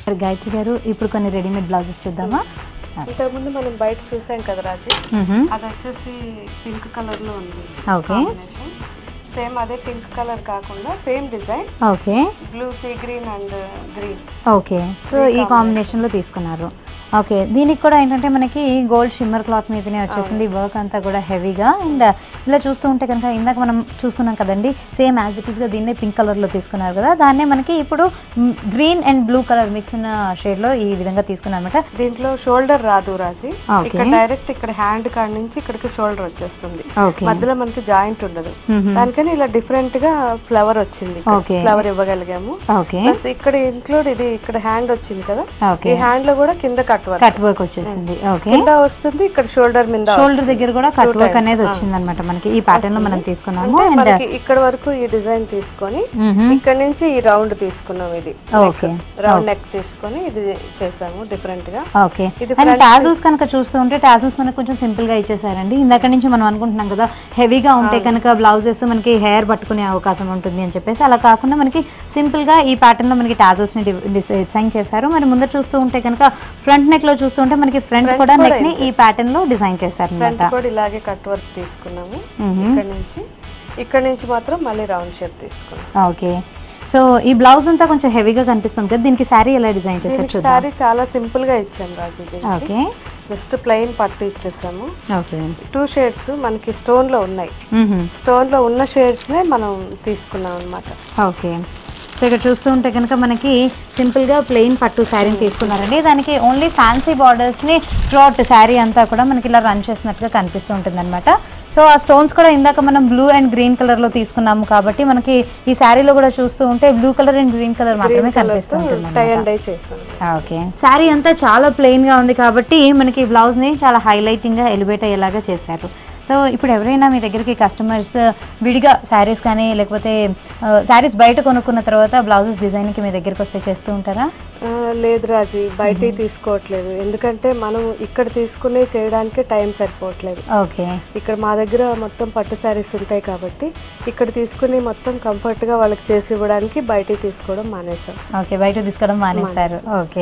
గాయత్రి గారు ఇప్పుడు కొన్ని రెడీమేడ్ బ్లౌజెస్ చూద్దామా ఇంతకుముందు మనం బయట చూసాం కదా రాజు మ్మ్హమ్. అది వచ్చేసి పింక్ కలర్ లో ఉంది ఓకే సేమ్ అదే పింక్ కలర్ కాకుండా same design okay blue sea green and green okay so ఈ కాంబినేషన్లో తీసుకున్నారు ఓకే దీనికి కూడా ఏంటంటే మనకి గోల్డ్ షిమ్మర్ క్లాత్ మీదనే వచ్చేసింది వర్క్ అంతా కూడా హెవీగా అండ్ ఇలా చూస్తూ ఉంటే కనుక ఇందాక మనం చూసుకున్నాం కదండి సేమ్ యాజ్ ఇట్ ఈస్గా దీన్నే పింక్ కలర్లో తీసుకున్నారు కదా దాన్నే మనకి ఇప్పుడు green and blue colour mix ఉన్న షేడ్లో ఈ విధంగా తీసుకున్నారు అనమాట దీంట్లో షోల్డర్ రాదు రాజు Okay. ఇక్కడ డైరెక్ట్ ఇక్కడ హ్యాండ్ కాడ నుంచి ఇక్కడికి షోల్డర్ వచ్చేస్తుంది ఓకే మధ్యలో మనకి జాయింట్ ఉండదు దానికని ఇలా డిఫరెంట్ గా ఫ్లవర్ వచ్చింది Okay. ఫ్లవర్ ఇవ్వగలిగాము ఓకే ప్లస్ ఇక్కడ ఇంక్లూడ్ ఇది ఇక్కడ హ్యాండ్ వచ్చింది కదా ఓకే ఈ హ్యాండ్ లో కూడా కింద కట్ వర్క్ కట్ వర్క్ వచ్చేసింది ఓకే కింద వస్తుంది ఇక్కడ షోల్డర్ మీద షోల్డర్ దగ్గర కూడా కట్ వర్క్ అనేది వచ్చింది అనమాట మనకి ఈ ప్యాటర్న్ లో మనం తీసుకున్నాము అంటే అండ్ మనకి ఇక్కడ వరకు ఈ డిజైన్ తీసుకొని ఇక్కడ నుంచి ఈ రౌండ్ తీసుకున్నాం ఇది ఓకే రౌండ్ నెక్ తీసుకొని ఇది చేసాము డిఫరెంట్ గా ఓకే ఇది అండ్ టాజిల్స్ కనుక చూస్తూ ఉంటే టాజిల్స్ మనకు కొంచెం సింపుల్ గా ఇచ్చేసారండి ఇందాక నుంచి మనం అనుకుంటున్నాం కదా హెవీగా ఉంటే కనుక బ్లౌజెస్ మనకి హెయిర్ పట్టుకునే అవకాశం ఉంటుంది అని చెప్పేసి అలా కాకుండా మనకి సింపుల్ గా ఈ ప్యాటర్న్ లో మనకి టాజిల్స్ ని డిజైన్ చేశారు మరి ముందర చూస్తూ ఉంటే కనుక ఫ్రంట్ నెక్ లో చూస్తూ ఉంటే మనకి ఫ్రంట్ కూడా నెక్ ని ఈ ప్యాటర్న్ లో డిజైన్ చేశారు ఫ్రంట్ అనమాట కూడా ఇలాగే కట్ వర్క్ తీసుకున్నాము ఇక్కడ నుంచి ఇక్కడ నుంచి మాత్రం మళ్ళీ రౌండ్ షేప్ తీసుకున్నాం ఓకే సో ఈ బ్లౌజ్ అంతా కొంచెం హెవీగా కనిపిస్తుంది కదా దీనికి శారీ ఎలా డిజైన్ చేశారు దీనికి చూద్దాం సారీ చాలా సింపుల్ గా ఇచ్చాను రాజు దీనికి ఓకే జస్ట్ ప్లెయిన్ పట్టు ఇచ్చేసాము ఓకే టూ షేడ్స్ మనకి స్టోన్ లో ఉన్నాయి మ్మ్హ. స్టోన్ లో ఉన్న షేడ్స్ నే మనం తీసుకున్నాం అన్నమాట ఓకే సో ఇక్కడ చూస్తూ ఉంటే కనుక మనకి సింపుల్గా ప్లెయిన్ పట్టు శారీని తీసుకున్నారండి దానికి ఓన్లీ ఫ్యాన్సీ బార్డర్స్ని త్రూఅవుట్ శారీ అంతా కూడా మనకి ఇలా రన్ చేసినట్టుగా కనిపిస్తూ ఉంటుంది అనమాట సో ఆ స్టోన్స్ కూడా ఇందాక మనం బ్లూ అండ్ గ్రీన్ కలర్లో తీసుకున్నాము కాబట్టి మనకి ఈ శారీలో కూడా చూస్తూ ఉంటే blue colour and green colour మాత్రమే కనిపిస్తూ ఉంటుంది టై అండ్ డై చేసాను ఓకే శారీ అంతా చాలా ప్లెయిన్గా ఉంది కాబట్టి మనకి ఈ బ్లౌజ్ని చాలా హైలైటింగ్గా ఎలివేట్ అయ్యేలాగా చేశారు సో ఇప్పుడు ఎవరైనా మీ దగ్గరికి కస్టమర్స్ విడిగా శారీస్ కానీ లేకపోతే శారీస్ బయట కొనుక్కున్న తర్వాత బ్లౌజెస్ డిజైన్కి మీ దగ్గరికి వస్తే చేస్తూ ఉంటారా ఆ, లేదు రాజు బయట తీసుకోవట్లేదు ఎందుకంటే మనం ఇక్కడ తీసుకునే చేయడానికి టైం సరిపోవట్లేదు ఓకే ఇక్కడ మా దగ్గర మొత్తం పట్టు శారీస్ ఉంటాయి కాబట్టి ఇక్కడ తీసుకుని మొత్తం కంఫర్ట్గా వాళ్ళకి చేసి ఇవ్వడానికి బయట తీసుకోవడం మానేసాం ఓకే బయట తీసుకోవడం మానేశారు ఓకే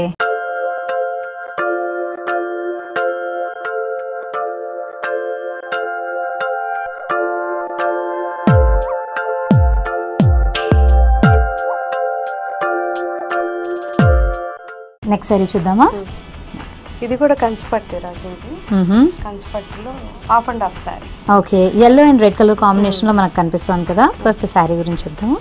నెక్స్ట్ సారీ చూద్దామా ఇది కూడా కంచిపట్టు రాజు ఇది మ్మ్హమ్. కంచిపట్టులో half and half sari okay yellow and red colour కాంబినేషన్లో మనకు కనిపిస్తుంది కదా ఫస్ట్ శారీ గురించి చెప్దాము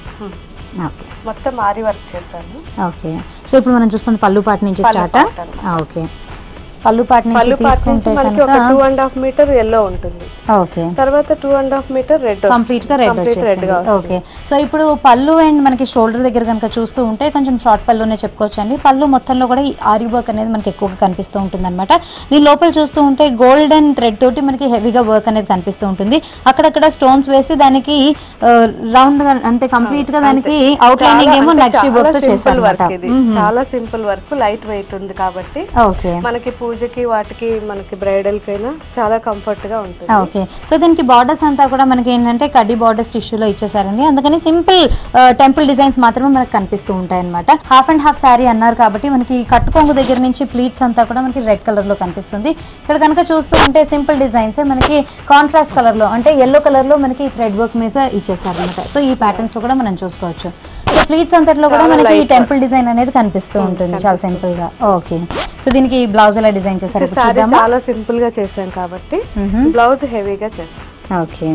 ఓకే మొత్తం ఆరి వర్క్ చేశాను ఓకే సో ఇప్పుడు మనం చూస్తుంది పళ్ళు పాట నుంచి పళ్ళు స్టార్ట్ పాట అన్నమాట. ఓకే పళ్ళు పాట నుంచి పళ్ళు పార్ట్ నుంచి తీసుకుంటే మనకి కనుక ఒక two and half metre yellow ఉంటుంది ఓకే తర్వాత two and half metre red complete గా రెడ్ వచ్చేసింది ఓకే సో ఇప్పుడు పళ్ళు అండ్ మనకి షోల్డర్ దగ్గర కనుక చూస్తూ ఉంటే కొంచెం షార్ట్ పళ్ళునే చెప్పుకోవచ్చు అండి పళ్ళు మొత్తంలో కూడా ఈ ఆరి వర్క్ అనేది మనకి ఎక్కువగా కనిపిస్తూ ఉంటుంది అనమాట దీని లోపల చూస్తూ ఉంటే గోల్డెన్ థ్రెడ్ తోటి మనకి హెవీగా వర్క్ అనేది కనిపిస్తూ ఉంటుంది అక్కడక్కడ స్టోన్స్ వేసి దానికి రౌండ్ అంతే కంప్లీట్ గా దానికి అవుట్ లైనింగ్ ఏమో నక్షి వర్క్ తో చేశారు వర్క్ అనమాట ఇది చాలా సింపుల్ వర్క్ లైట్ వెయిట్ ఉంది కాబట్టి ఓకే మనకి పూజకి వాటికి మనకి బ్రైడల్ కైనా చాలా కంఫర్ట్ గా ఉంటుంది ఓకే సో దీనికి బార్డర్స్ అంతా కూడా మనకి ఏంటంటే కడ్డీ బార్డర్స్ టిష్యూలో ఇచ్చేసారండి అందుకని సింపుల్ టెంపుల్ డిజైన్స్ మాత్రమే మనకు కనిపిస్తూ ఉంటాయి అనమాట హాఫ్ అండ్ హాఫ్ శారీ అన్నారు కాబట్టి మనకి కట్టుకొంగు దగ్గర నుంచి ప్లీట్స్ అంతా కూడా మనకి రెడ్ కలర్ లో కనిపిస్తుంది ఇక్కడ కనుక చూస్తూ ఉంటే సింపుల్ డిజైన్స్ మనకి కాంట్రాస్ట్ కలర్ లో అంటే ఎల్లో కలర్ లో మనకి థ్రెడ్ వర్క్ మీద ఇచ్చేసారు అనమాట సో ఈ ప్యాటర్న్స్ లో కూడా మనం చూసుకోవచ్చు సో ప్లీట్స్ అంతట్లో కూడా మనకి ఈ టెంపుల్ డిజైన్ అనేది కనిపిస్తూ ఉంటుంది చాలా సింపుల్ గా ఓకే సో దీనికి బ్లౌజ్ ఎలా డిజైన్ చేశారు ఇప్పుడు సారీ చూద్దామా చాలా సింపుల్ గా చేసాం కాబట్టి బ్లౌజ్ హెవీగా చేసాం ఓకే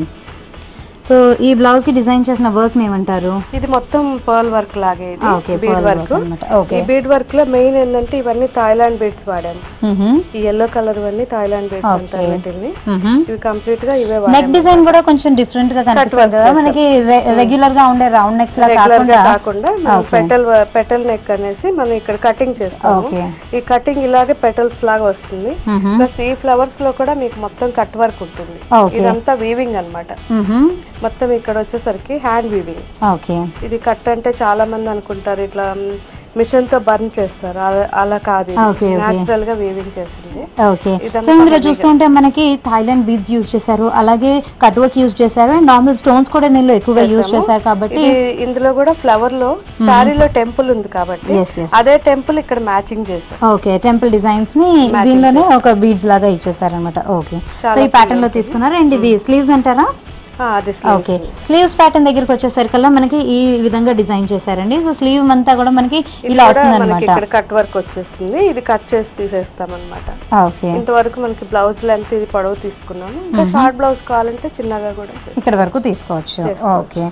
సో ఈ బ్లౌజ్ కి డిజైన్ చేసిన వర్క్ ఏమంటారు ఇది మొత్తం పర్ల్ వర్క్ లాగే ఇది okay bead pearl work work అన్నమాట. ఓకే ఈ బీడ్ వర్క్ లో మెయిన్ ఏంటంటే ఇవన్నీ థాయిలాండ్ బీడ్స్ వాడాము మ్మ్హమ్. ఈ ఎల్లో కలర్ ఇవన్నీ థాయిలాండ్ బీడ్స్ అంటారు వీటిని మ్మ్హమ్. ఇవి కంప్లీట్ గా ఇవే నెక్ డిజైన్ కూడా కొంచెం డిఫరెంట్ గా కనిపిస్తుంది కదా మనకి రెగ్యులర్ గా ఉండే రౌండ్ నెక్స్ లా రెగ్యులర్ గా కాకుండా కాకుండా మనం పెటల్ పెటల్ నెక్ అనేసి మనం ఇక్కడ కటింగ్ చేస్తాము ఓకే ఈ కటింగ్ ఇలాగే పెటల్స్ లాగా వస్తుంది ప్లస్ ఈ ఫ్లవర్స్ లో కూడా మీకు మొత్తం కట్ వర్క్ ఉంటుంది ఓకే ఇదంతా వీవింగ్ అన్నమాట మ్మ్హమ్. మొత్తం ఇక్కడ వచ్చేసరికి హ్యాండ్ వీవింగ్ ఓకే ఇది కట్ అంటే చాలా మంది అనుకుంటారు ఇట్లా మ్, మిషన్ తో బర్న్ చేస్తారు అలా- అలా కాదు Okay, okay. న్యాచురల్ గా వీవింగ్ చేసింది ఓకే ఇదంతా సో ఇందులో heavy గా. చూస్తుంటే మనకి థైలాండ్ బీడ్స్ యూజ్ చేశారు అలాగే కట్ వర్క్ యూజ్ చేశారు అండ్ నార్మల్ స్టోన్స్ కూడా దీనిలో ఎక్కువగా యూజ్ చేశారు కాబట్టి ఇది ఇందులో కూడా ఫ్లవర్ లో శారీలో టెంపుల్ ఉంది కాబట్టి Yes, yes. అదే టెంపుల్ ఇక్కడ మ్యాచింగ్ చేశారు ఓకే టెంపుల్ డిజైన్స్ ని దీనిలోనే ఒక బీడ్స్ లాగా ఇచ్చేసారు అనమాట ఓకే సో ఈ ప్యాటర్న్ లో తీసుకున్నారు అండ్ ఇది స్లీవ్స్ అంటారా ఆ, అది ఓకే స్లీవ్స్ ప్యాటర్న్ దగ్గరికి వచ్చేసరికల్లా మనకి ఈ విధంగా డిజైన్ చేశారండి సో స్లీవ్ అంతా కూడా మనకి ఇలా వస్తుంది మనకి అనమాట ఇక్కడ కట్ వర్క్ వచ్చేస్తుంది ఇది కట్ చేసి తీసేస్తాం అనమాట ఓకే ఇంతవరకు మనకి బ్లౌజ్ లెంత్ ఇది పొడవు తీసుకున్నాము ఇంకా షార్ట్ బ్లౌజ్ కావాలంటే చిన్నగా కూడా చేస్తాం ఇక్కడ వరకు తీసుకోవచ్చు okay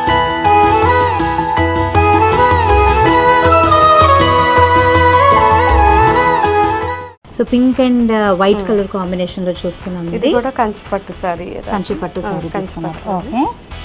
so pink and white colour combination లో చూస్తున్నాం ఇది ఇది కూడా కంచి పట్టు సారీ కంచి పట్టు సారీ తీసుకున్నారు ఓకే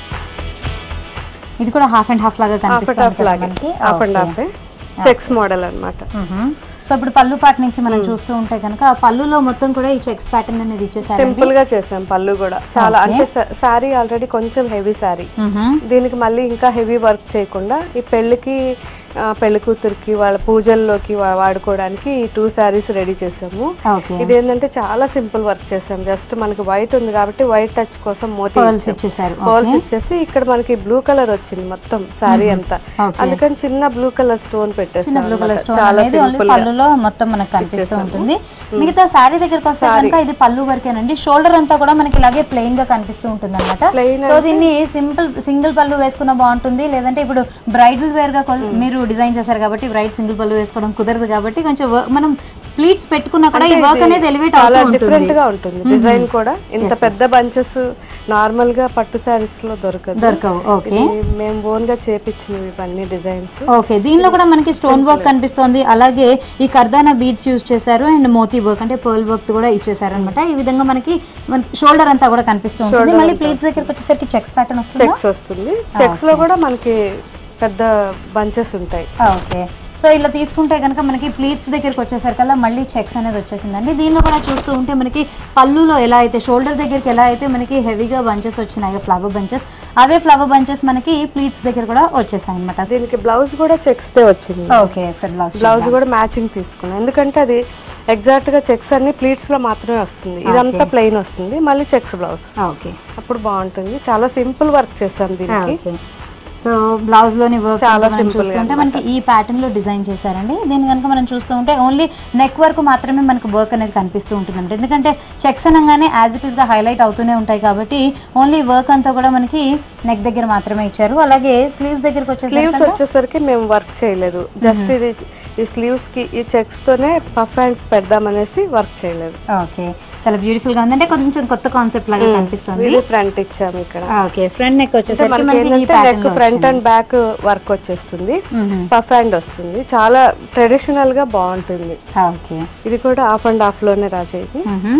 ఇది కూడా హాఫ్ అండ్ హాఫ్ లాగా హాఫ్ అండ్ కనిపిస్తుంది హాఫ్ కదా లాగే మనకి half and half checks model అన్నమాట సో ఇప్పుడు పళ్ళు పాట నుంచి మనం చూస్తూ ఉంటే కనుక ఆ పళ్ళులో మొత్తం కూడా ఈ చెక్స్ ప్యాటర్న్ అనేది ఇచ్చేసారు సింపుల్ గా చేసాం పళ్ళు కూడా చాలా అంటే సారీ ఆల్రెడీ కొంచెం హెవీ సారీ దీనికి మళ్ళీ ఇంకా హెవీ వర్క్ చేయకుండా ఈ పెళ్ళికి ఆ, పెళ్లి కూతురికి వాళ్ళ పూజల్లోకి వా- వాడుకోవడానికి ఈ టూ శారీస్ రెడీ చేసాము ఓకే ఇది ఏంటంటే చాలా సింపుల్ వర్క్ చేసాం జస్ట్ మనకి వైట్ ఉంది కాబట్టి వైట్ టచ్ కోసం మోతీ పర్ల్స్ ఇచ్చేసారు హోల్స్ ఇచ్చేసి ఇక్కడ మనకి బ్లూ కలర్ వచ్చింది మొత్తం సారీ అంతా Okay. అందుకని చిన్న బ్లూ కలర్ స్టోన్ చిన్న పెట్టేసాం బ్లూ కలర్ అన్నమాట. స్టోన్ చాలా అనేది ఓన్లీ సింపుల్ గా పళ్ళులో మొత్తం మనకు కనిపిస్తూ ఉంటుంది మిగతా శారీ దగ్గరకు వస్తే కనుక ఇది పళ్ళు వరకేనండి షోల్డర్ అంతా కూడా మనకి ఇలాగే ప్లెయిన్ గా కనిపిస్తూ ఉంటుంది అనమాట Plain సో దీన్ని సింపుల్ సింగిల్ పళ్ళు వేసుకున్న బాగుంటుంది లేదంటే ఇప్పుడు బ్రైడల్ వేర్ గా కొల్- మీరు డిజైన్ చేశారు కాబట్టి బ్రైట్ సింగిల్ పళ్ళు వేసుకోవడం కుదరదు కాబట్టి కొంచెం work- మనం ప్లీట్స్ పెట్టుకున్నా కూడా ఈ వర్క్ అనేది ఎలివేట్ చాలా అవుతూ డిఫరెంట్ ఉంటుంది గా ఉంటుంది డిజైన్ కూడా ఇంత పెద్ద బంచెస్ నార్మల్ గా పట్టు సారీస్ లో దొరకదు దొరకవు ఓకే ఇది మేము ఓన్ గా చేపించినవి ఇవన్నీ డిజైన్స్ ఓకే దీనిలో కూడా మనకి స్టోన్ వర్క్ కనిపిస్తోంది అలాగే ఈ కర్దానా బీడ్స్ యూజ్ చేశారు అండ్ మోతీ వర్క్ అంటే పర్ల్ వర్క్ కూడా ఇచ్చేసారు అనమాట ఈ విధంగా మనకి షోల్డర్ అంతా కూడా కనిపిస్తూ ఉంటుంది మళ్ళీ ప్లీట్స్ దగ్గరికి వచ్చేసరికి చెక్స్ ప్యాటర్న్ వస్తుంది చెక్స్ వస్తుంది చెక్స్ లో కూడా మనకి పెద్ద బంచెస్ ఉంటాయి ఓకే సో ఇలా తీసుకుంటే కనుక మనకి ప్లీట్స్ దగ్గరికి వచ్చేసరికల్లా మళ్ళీ చెక్స్ అనేది వచ్చేసిందండి దీనిలో కూడా చూస్తూ ఉంటే మనకి పళ్ళులో ఎలా అయితే షోల్డర్ దగ్గరికి ఎలా అయితే మనకి హెవీగా బంచెస్ వచ్చినాయో ఫ్లవర్ బంచెస్ అవే ఫ్లవర్ బంచెస్ మనకి ప్లీట్స్ దగ్గర కూడా వచ్చేసాయి అనమాట దీనికి బ్లౌజ్ కూడా చెక్స్ తే వచ్చింది ఓకే ఒకసారి బ్లౌజ్ బ్లౌజ్ కూడా మ్యాచింగ్ తీసుకున్నాం ఎందుకంటే అది ఎగ్జాక్ట్ గా చెక్స్ అన్ని ప్లీట్స్ లో మాత్రమే వస్తుంది ఇదంతా ప్లెయిన్ వస్తుంది మళ్ళీ చెక్స్ బ్లౌజ్ ఓకే అప్పుడు బాగుంటుంది చాలా సింపుల్ వర్క్ చేసాం దీనికి ఓకే సో బ్లౌజ్ లోని వర్క్ చాలా మనం simple గా చూస్తుంటే మనకి ఈ ప్యాటర్న్ లో డిజైన్ చేశారండి దీని కనుక మనం చూస్తూ ఉంటే ఓన్లీ నెక్ వరకు మాత్రమే మనకు వర్క్ అనేది కనిపిస్తూ ఉంటుందండి ఎందుకంటే చెక్స్ అనగానే యాజ్ ఇట్ ఈస్ గా హైలైట్ అవుతూనే ఉంటాయి కాబట్టి ఓన్లీ వర్క్ అంతా కూడా మనకి నెక్ దగ్గర మాత్రమే ఇచ్చారు అలాగే స్లీవ్స్ దగ్గరకు స్లీవ్స్ వచ్చేసరికి వచ్చేసరికి మేము వర్క్ చేయలేదు జస్ట్ ఇది ఈ స్లీవ్స్ కి ఈ చెక్స్ తోనే పఫ్ హ్యాండ్స్ పెడదామనేసి వర్క్ చేయలేదు ఓకే చాలా బ్యూటిఫుల్ గా ఉందంటే కొంచెం కొత్త కాన్సెప్ట్ లాగా కనిపిస్తుంది ఇది ఫ్రంట్ ఇచ్చాము ఇక్కడ ఓకే ఫ్రంట్ నెక్ వచ్చేసరికి మనకి మనకి ఈ ఏంటంటే pattern neck front and back work వచ్చేస్తుంది పఫ్ హ్యాండ్ వస్తుంది చాలా ట్రెడిషనల్ గా బాగుంటుంది ఓకే ఇది కూడా హాఫ్ అండ్ హాఫ్ లోనే రాజే ఇది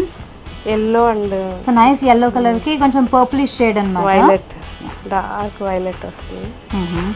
yellow and so nice yellow colour కి కొంచెం పర్పులిష్ షేడ్ అన్నమాట వైలెట్ డార్క్ వైలెట్ వస్తుంది మ్మ్.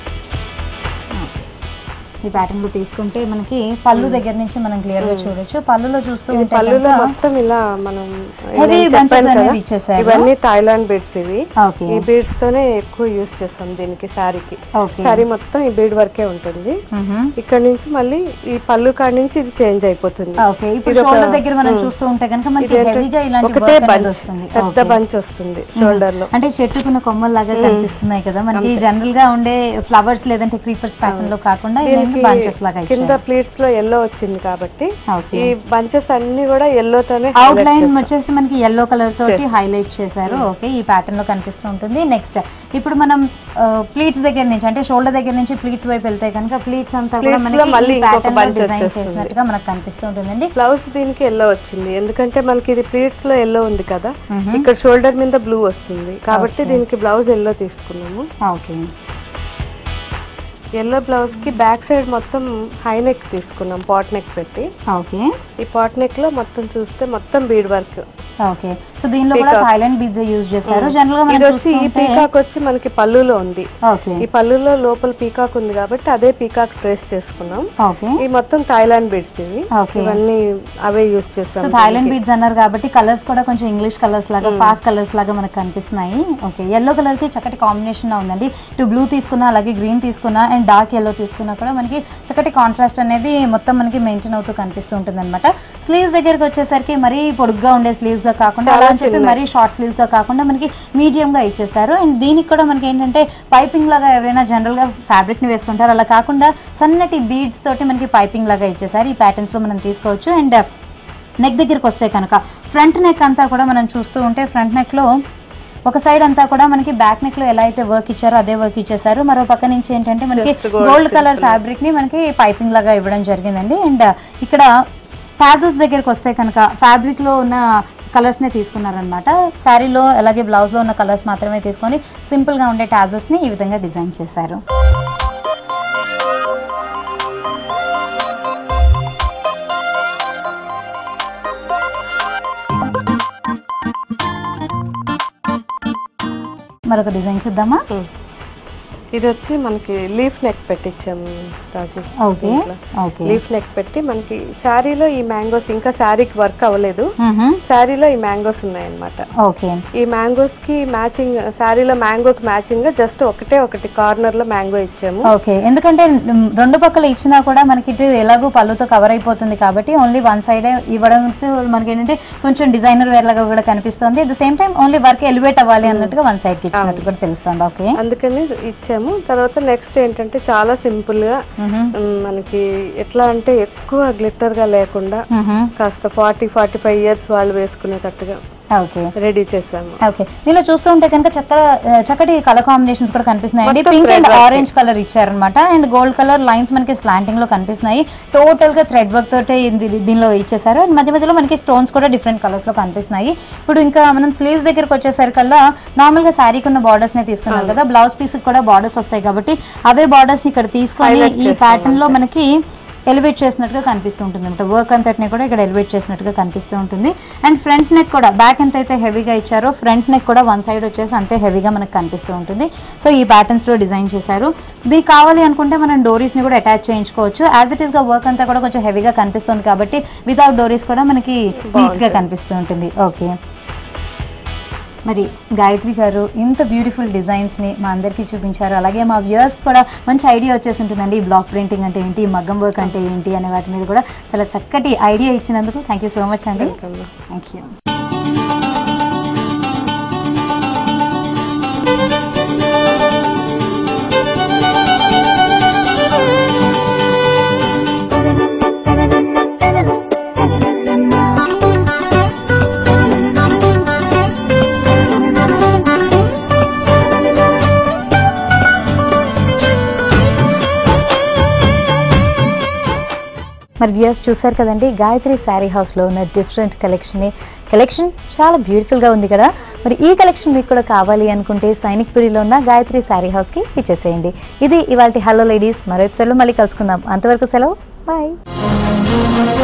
ఈ ప్యాటర్న్ లో తీసుకుంటే మనకి పళ్ళు దగ్గర నుంచి మనం క్లియర్ గా చూడొచ్చు పళ్ళులో చూస్తూ ఉంటే పళ్ళులో మొత్తం ఇలా మనం Heavy నేను bunches చెప్పాను అనేవి కదా, ఇచ్చేసారు. ఇవన్నీ థాయిలాండ్ బీడ్స్ ఇవి ఓకే ఈ బీడ్స్ తోనే ఎక్కువ యూస్ చేస్తాం దీనికి శారీకి ఓకే శారీ మొత్తం ఈ బీడ్ వర్కే ఉంటుంది ఇక్కడ నుంచి మళ్ళీ ఈ పళ్ళు కాడి నుంచి ఇది చేంజ్ అయిపోతుంది ఓకే ఇప్పుడు షోల్డర్ దగ్గర మనం చూస్తూ ఉంటే కనుక మనకి హెవీగా ఇలాంటి ఒకటే వర్క్ అనేది బంచ్ వస్తుంది పెద్ద Okay. బంచ్ వస్తుంది షోల్డర్ లో అంటే చెట్టుకున్న కొమ్మల లాగా కనిపిస్తున్నాయి కదా మనకి జనరల్ గా ఉండే ఫ్లవర్స్ లేదంటే క్రీపర్స్ ప్యాటర్న్ లో కాకుండా ఇలాంటి బంచెస్ లాగా కింద ఇచ్చారు ప్లీట్స్ లో ఎల్లో వచ్చింది కాబట్టి ఓకే ఈ బంచెస్ అన్ని కూడా ఎల్లో తోనే అవుట్ లైన్ వచ్చేసి మనకి ఎల్లో కలర్ తోటి హైలైట్ చేశారు ఓకే ఈ ప్యాటర్న్ లో కనిపిస్తూ ఉంటుంది నెక్స్ట్ ఇప్పుడు మనం ప్లీట్స్ దగ్గర నుంచి అంటే షోల్డర్ దగ్గర నుంచి ప్లీట్స్ వైపు వెళ్తే కనుక ప్లీట్స్ అంతా కూడా Pleats లో మనకి మళ్ళీ ఈ ఇంకొక ప్యాటర్న్ లో bunch డిజైన్ వచ్చేస్తుంది. చేసినట్టుగా మనకు కనిపిస్తూ ఉంటుందండి బ్లౌజ్ దీనికి ఎల్లో వచ్చింది ఎందుకంటే మనకి ఇది ప్లీట్స్ లో ఎల్లో ఉంది కదా ఇక్కడ షోల్డర్ మీద బ్లూ వస్తుంది కాబట్టి దీనికి బ్లౌజ్ ఎల్లో తీసుకున్నాము ఓకే ఎల్లో బ్లౌజ్ కి బ్యాక్ సైడ్ మొత్తం హై నెక్ తీసుకున్నాం పాట్ నెక్ పెట్టి ఓకే ఈ పాట్ నెక్ లో మొత్తం చూస్తే మొత్తం బీడ్ వర్క్ ఓకే సో దీనిలో కూడా థైలాండ్ బీడ్స్ యూజ్ చేశారు జనరల్ గా ఇది మనం వచ్చి ఈ చూస్తుంటే పీకాక్ వచ్చి మనకి పళ్ళులో ఉంది ఓకే ఈ పళ్ళులో లోపల పీకాక్ ఉంది కాబట్టి అదే పీకాక్ ట్రేస్ చేసుకున్నాం ఓకే ఈ మొత్తం థాయిలాండ్ బీడ్స్ ఇవి ఓకే ఇవన్నీ అవే యూస్ సో చేస్తాం థైలాండ్ బీడ్స్ అన్నారు కాబట్టి కలర్స్ కూడా కొంచెం ఇంగ్లీష్ కలర్స్ లాగా ఫాస్ట్ కలర్స్ లాగా మనకు కనిపిస్తున్నాయి ఓకే ఎల్లో కలర్ కి చక్కటి కాంబినేషన్ ఉందండి ఇటు బ్లూ తీసుకున్నా అలాగే గ్రీన్ తీసుకున్నా అండ్ డార్క్ ఎల్లో తీసుకున్నా కూడా మనకి చక్కటి కాంట్రాస్ట్ అనేది మొత్తం మనకి మెయింటైన్ అవుతూ కనిపిస్తూ ఉంటుంది అనమాట స్లీవ్స్ దగ్గరికి వచ్చేసరికి మరీ పొడుగ్గా ఉండే స్లీవ్స్ గా కాకుండా అలా అని చెప్పి మరీ షార్ట్ స్లీవ్స్ గా కాకుండా మనకి మీడియం గా ఇచ్చేసారు అండ్ దీనికి కూడా మనకి ఏంటంటే పైపింగ్ లాగా ఎవరైనా జనరల్ గా ఫ్యాబ్రిక్ ని వేసుకుంటారు అలా కాకుండా సన్నటి బీడ్స్ తోటి మనకి పైపింగ్ లాగా ఇచ్చేసారు ఈ ప్యాటర్న్స్ లో మనం తీసుకోవచ్చు అండ్ నెక్ దగ్గరికి వస్తే కనుక ఫ్రంట్ నెక్ అంతా కూడా మనం చూస్తూ ఉంటే ఫ్రంట్ నెక్లో ఒక సైడ్ అంతా కూడా మనకి బ్యాక్ నెక్ లో ఎలా అయితే వర్క్ ఇచ్చారో అదే వర్క్ ఇచ్చేసారు మరో పక్క నుంచి ఏంటంటే మనకి Just gold gold colour fabric ని మనకి పైపింగ్ లాగా ఇవ్వడం జరిగిందండి అండ్ ఇక్కడ టాజల్స్ దగ్గరికి వస్తే కనుక ఫ్యాబ్రిక్ లో ఉన్న కలర్స్ ని తీసుకున్నారనమాట శారీలో అలాగే బ్లౌజ్ లో ఉన్న కలర్స్ మాత్రమే తీసుకొని సింపుల్ గా ఉండే టాజల్స్ ని ఈ విధంగా డిజైన్ చేశారు మరొక డిజైన్ చూద్దామా ఇది వచ్చి మనకి లీఫ్ నెక్ పెట్టించాము Raju okay okay leaf neck పెట్టి మనకి శారీలో ఈ మ్యాంగోస్ ఇంకా శారీకి వర్క్ అవ్వలేదు మ్హూ. శారీలో ఈ మ్యాంగోస్ ఉన్నాయన్నమాట ఓకే ఈ మ్యాంగోస్ కి మ్యాచింగ్ శారీలో మ్యాంగోకి మ్యాచింగ్ గా జస్ట్ ఒకటే ఒకటి కార్నర్ లో మ్యాంగో ఇచ్చాము ఓకే ఎందుకంటే మ్, రెండు పక్కల ఇచ్చినా కూడా మనకి ఇటు ఎలాగో పళ్ళుతో కవర్ అయిపోతుంది కాబట్టి ఓన్లీ వన్ సైడే ఇవ్వడంతో మనకి ఏంటంటే కొంచెం డిజైనర్ వేర్ లాగా కూడా కనిపిస్తుంది at the same time only work elevate అవ్వాలి అన్నట్టుగా వన్ సైడ్ కి ఇచ్చినట్టు కూడా తెలుస్తుంది ఓకే అందుకని ఇచ్చాము తర్వాత నెక్స్ట్ ఏంటంటే చాలా సింపుల్ గా మ్హూ. ఉమ్, మనకి ఎట్లా అంటే ఎక్కువ గ్లిట్టర్ గా లేకుండా మ్హూ. కాస్త ఫార్టీ ఫార్టీ ఫైవ్ ఇయర్స్ వాళ్ళు వేసుకునేటట్టుగా ఓకే రెడీ చేసాము ఓకే దీనిలో చూస్తూ ఉంటే కనుక చక్క చక్కటి కలర్ కాంబినేషన్స్ కూడా కనిపిస్తున్నాయండి మొత్తం pink thread and work. Orange colour ఇచ్చారనమాట అండ్ గోల్డ్ కలర్ లైన్స్ మనకి స్లాంటింగ్ లో కనిపిస్తున్నాయి టోటల్ గా థ్రెడ్ వర్క్ తోటి ఇది- దీనిలో ఇచ్చేసారు అండ్ మధ్య మధ్యలో మనకి స్టోన్స్ కూడా డిఫరెంట్ కలర్స్ లో కనిపిస్తున్నాయి ఇప్పుడు ఇంకా మనం స్లీవ్స్ దగ్గరకు వచ్చేసరికల్లా నార్మల్ గా శారీకి ఉన్న బార్డర్స్ నే తీసుకున్నాం కదా బ్లౌజ్ పీస్ కూడా బార్డర్స్ వస్తాయి కాబట్టి అవే బార్డర్స్ ని ఇక్కడ తీసుకొని Highlight ఈ చేస్తాం ప్యాటర్న్ లో మనకి ఎలివేట్ చేసినట్టుగా కనిపిస్తూ ఉంటుంది అనమాట వర్క్ అంతటిని కూడా ఇక్కడ ఎలివేట్ చేసినట్టుగా కనిపిస్తూ ఉంటుంది అండ్ ఫ్రంట్ నెక్ కూడా బ్యాక్ ఎంత అయితే హెవీగా ఇచ్చారో ఫ్రంట్ నెక్ కూడా వన్ సైడ్ వచ్చేసి అంతే హెవీగా మనకు కనిపిస్తూ ఉంటుంది సో ఈ ప్యాటర్న్స్లో డిజైన్ చేశారు దీనికి కావాలి అనుకుంటే మనం డోరీస్ని కూడా అటాచ్ చేయించుకోవచ్చు యాజ్ ఇట్ ఈస్గా వర్క్ అంతా కూడా కొంచెం హెవీగా కనిపిస్తుంది కాబట్టి వితౌట్ డోరీస్ కూడా మనకి నీట్గా కనిపిస్తూ ఉంటుంది ఓకే మరి గాయత్రి గారు ఇంత బ్యూటిఫుల్ డిజైన్స్ని మా అందరికీ చూపించారు అలాగే మా వ్యూయర్స్ కూడా మంచి ఐడియా వచ్చేసి ఉంటుందండి ఈ బ్లాక్ ప్రింటింగ్ అంటే ఏంటి మగ్గం వర్క్ అంటే ఏంటి అనే వాటి మీద కూడా చాలా చక్కటి ఐడియా ఇచ్చినందుకు థ్యాంక్ యూ సో మచ్ అండి థ్యాంక్ యూ మరి వ్యూయర్స్ చూసారు కదండి గాయత్రి శారీ హౌస్లో ఉన్న డిఫరెంట్ కలెక్షన్ కలెక్షన్ చాలా బ్యూటిఫుల్గా ఉంది కదా మరి ఈ కలెక్షన్ మీకు కూడా కావాలి అనుకుంటే సైనిక్పురిలో ఉన్న గాయత్రి శారీ హౌస్కి ఇచ్చేసేయండి ఇది ఇవాళ హలో లేడీస్ మరో ఎపిసోడ్లో మళ్ళీ కలుసుకుందాం అంతవరకు సెలవు బాయ్